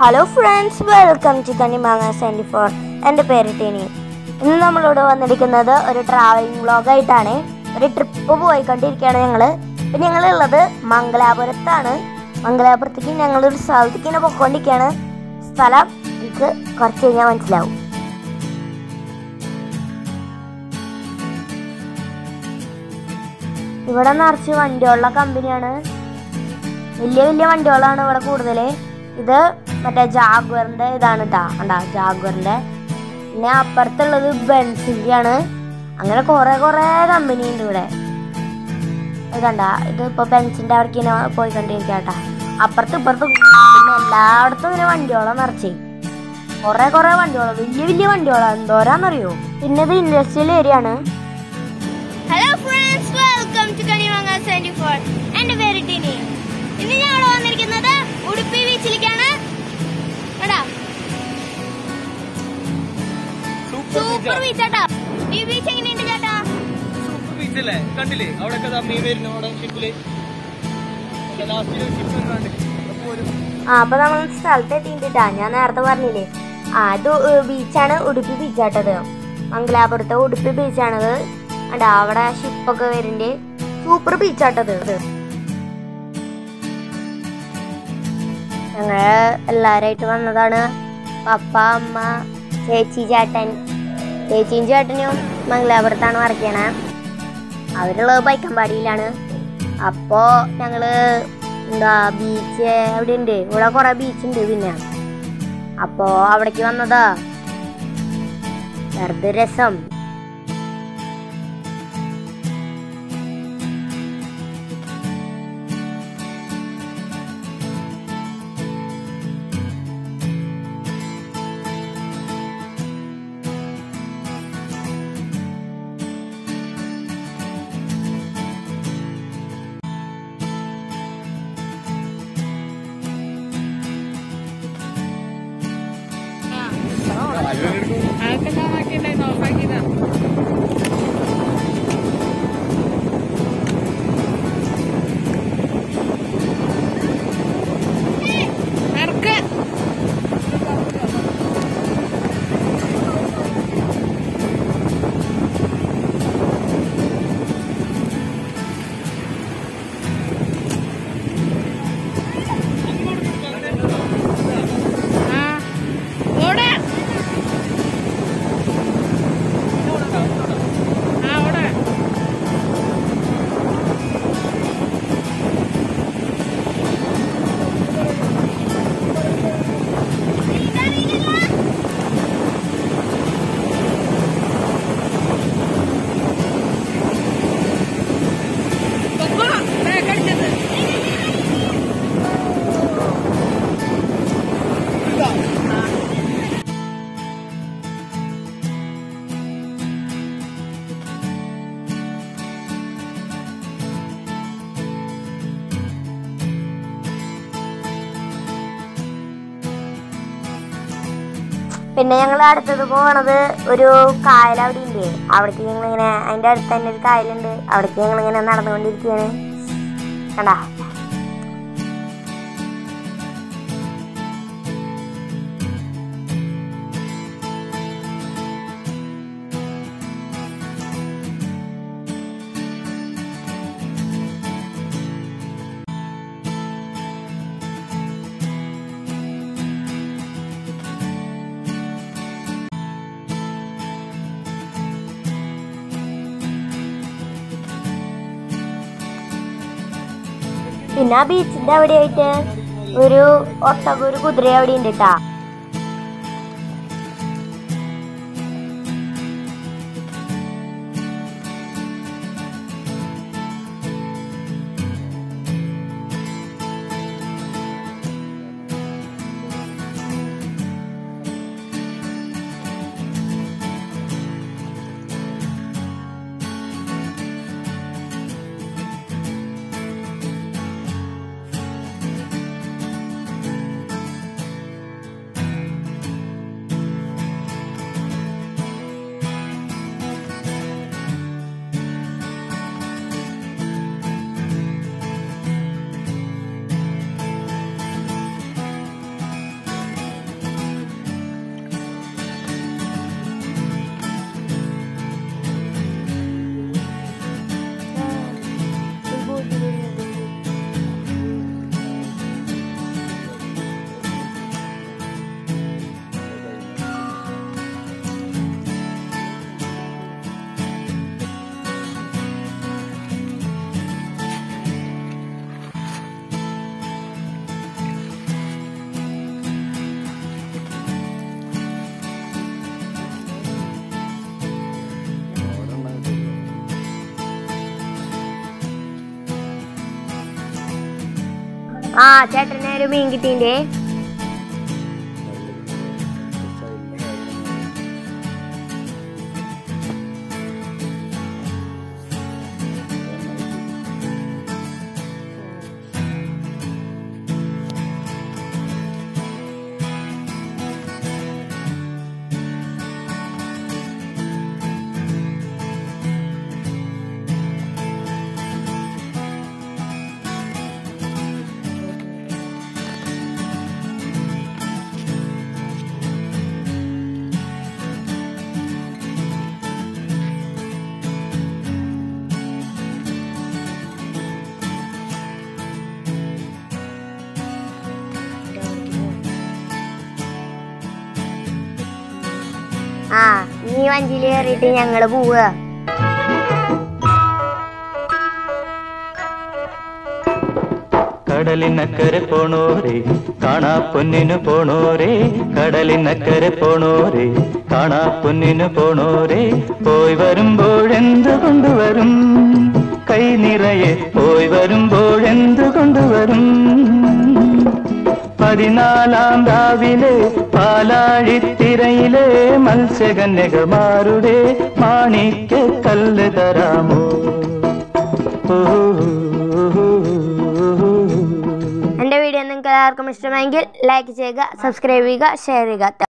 hello friends welcome to Kanimanga seventy four എൻ്റെ പേര് ടിനി ഇന്ന് നമ്മളിവിടെ വന്നിരിക്കുന്നത് ഒരു ട്രാവലിംഗ് വ്ളോഗായിട്ടാണ് ഒരു ട്രിപ്പ് പോയിക്കൊണ്ടിരിക്കുകയാണ് ഞങ്ങൾ ഇപ്പം ഞങ്ങളുള്ളത് മംഗലാപുരത്താണ് മംഗലാപുരത്തേക്ക് ഞങ്ങളൊരു സ്ഥലത്തേക്ക് ഇങ്ങനെ പൊയ്ക്കൊണ്ടിരിക്കുകയാണ് സ്ഥലം എനിക്ക് കുറച്ച് കഴിഞ്ഞാൽ മനസ്സിലാവും ഇവിടെ നിറച്ച് വണ്ടികളുടെ കമ്പനിയാണ് വലിയ വലിയ വണ്ടികളാണ് ഇവിടെ കൂടുതൽ ഇത് മറ്റേ ജാഗ്വറിന്റെ ഇതാണ് കേട്ടാ കണ്ടാ ജാഗ്വറിന്റെ പിന്നെ അപ്പുറത്തുള്ളത് ബെൻസിന്റെ ആണ് അങ്ങനെ കുറെ കുറെ കമ്പനി ഉണ്ട് ഇവിടെ ഇത് കണ്ടാ ഇത് ഇപ്പൊ ബെൻസിന്റെ അവിടേക്ക് ഇങ്ങനെ പോയിക്കൊണ്ടിരിക്കാട്ടാ അപ്പുറത്ത് ഇപ്പുറത്ത് പിന്നെ എല്ലായിടത്തും ഇങ്ങനെ വണ്ടികളോ നിറച്ചേ കുറെ കുറെ വണ്ടികളോ വലിയ വലിയ വണ്ടികളോ എന്തോരാന്നറിയോ പിന്നെ ഇത് ഇൻഡസ്ട്രിയൽ ഏരിയ ആണ് hello friends welcome to Kanimanga seventy four എൻ്റെ പേര് ടിനി ഇന്ന് ഞങ്ങൾ വന്നിരിക്കുന്നത് ഉടുപ്പി ബീച്ചിലേക്കാണ് എടാ സൂപ്പർ ബീച്ച് ചേട്ടാ ഈ ബീച്ച് എങ്ങനെയുണ്ട് ചേട്ടാ സൂപ്പർ ബീച്ച് അല്ലേ കണ്ടില്ലേ അവിടെ ഒക്കെ മീൻ വരുന്നു അവിടെ ഷിപ്പില് ലാസ്റ്റ് ഷിപ്പ് കണ്ടില്ലേ അപ്പൊ ഒരു ആ അപ്പൊ നമ്മൾ സ്ഥലത്ത് എത്തിയിട്ടാ ഞാൻ നേരത്തെ പറഞ്ഞില്ലേ ആ ഇത് ബീച്ചാണ് ഉടുപ്പി ബീച്ചാട്ടത് മംഗലാപുരത്തെ ഉടുപ്പി ബീച്ചാണത് അണ്ടാ അവിടെ ഷിപ്പൊക്കെ വരുന്നുണ്ട് സൂപ്പർ ബീച്ചാട്ടത് ഞങ്ങള് എല്ലാരായിട്ട് വന്നതാണ് പപ്പ അമ്മ ചേച്ചി ചേട്ടൻ ചേച്ചിയും ചേട്ടനും മംഗലാപുരത്താണ് വർക്ക് ചെയ്യണേ അവരുള്ളത് ബൈക്കമ്പാടിയിലാണ് അപ്പോ ഞങ്ങള് എന്താ ബീച്ച് അവിടെ ഉണ്ട് ഇവിടെ കുറെ ബീച്ച് ഉണ്ട് പിന്നെ അപ്പോ അവിടേക്ക് വന്നതാ വെറുതെ രസം പിന്നെ ഞങ്ങൾ അടുത്തത് പോണത് ഒരു കായൽ അവിടെ ഉണ്ട് അവിടേക്ക് ഞങ്ങൾ ഇങ്ങനെ അതിന്റെ അടുത്ത് തന്നെ ഒരു കായലുണ്ട് അവിടേക്ക് ഞങ്ങൾ ഇങ്ങനെ നടന്നുകൊണ്ടിരിക്കുകയാണ് കണ്ടാ പിന്നെ ആ ബീച്ചിന്റെ അവിടെ ആയിട്ട് ഒരു ഒട്ടക ഒരു കുതിര അവിടെ ഉണ്ട് കേട്ടാ ആ ചേട്ടന് ഒരു മീൻ കിട്ടീൻ്റെ ആ നീ വഞ്ചിയിൽ കയറിയിട്ട് ഞങ്ങള് പോവുക കടലിനക്കരെ പോണോരേ കാണാ പൊന്നിനു പോണോരേ കടലിനക്കരെ പോണോരേ കാണാ പൊന്നിനു പോണോരേ പോയി വരുമ്പോഴെന്ത് കൊണ്ടുവരും കൈ നിറയെ പോയി വരുമ്പോഴെന്ത് കൊണ്ടുവരും പതിനാലാം രാവിലെ പാലാഴിത്തിരയിലെ മത്സ്യകന്യകമാരുടെ മാണിക്യ കല്ല് തരാമോ ഓ എൻ്റെ വീഡിയോ നിങ്ങൾക്ക് എല്ലാവർക്കും ഇഷ്ടമെങ്കിൽ ലൈക്ക് ചെയ്യുക സബ്സ്ക്രൈബ് ചെയ്യുക ഷെയർ ചെയ്യുക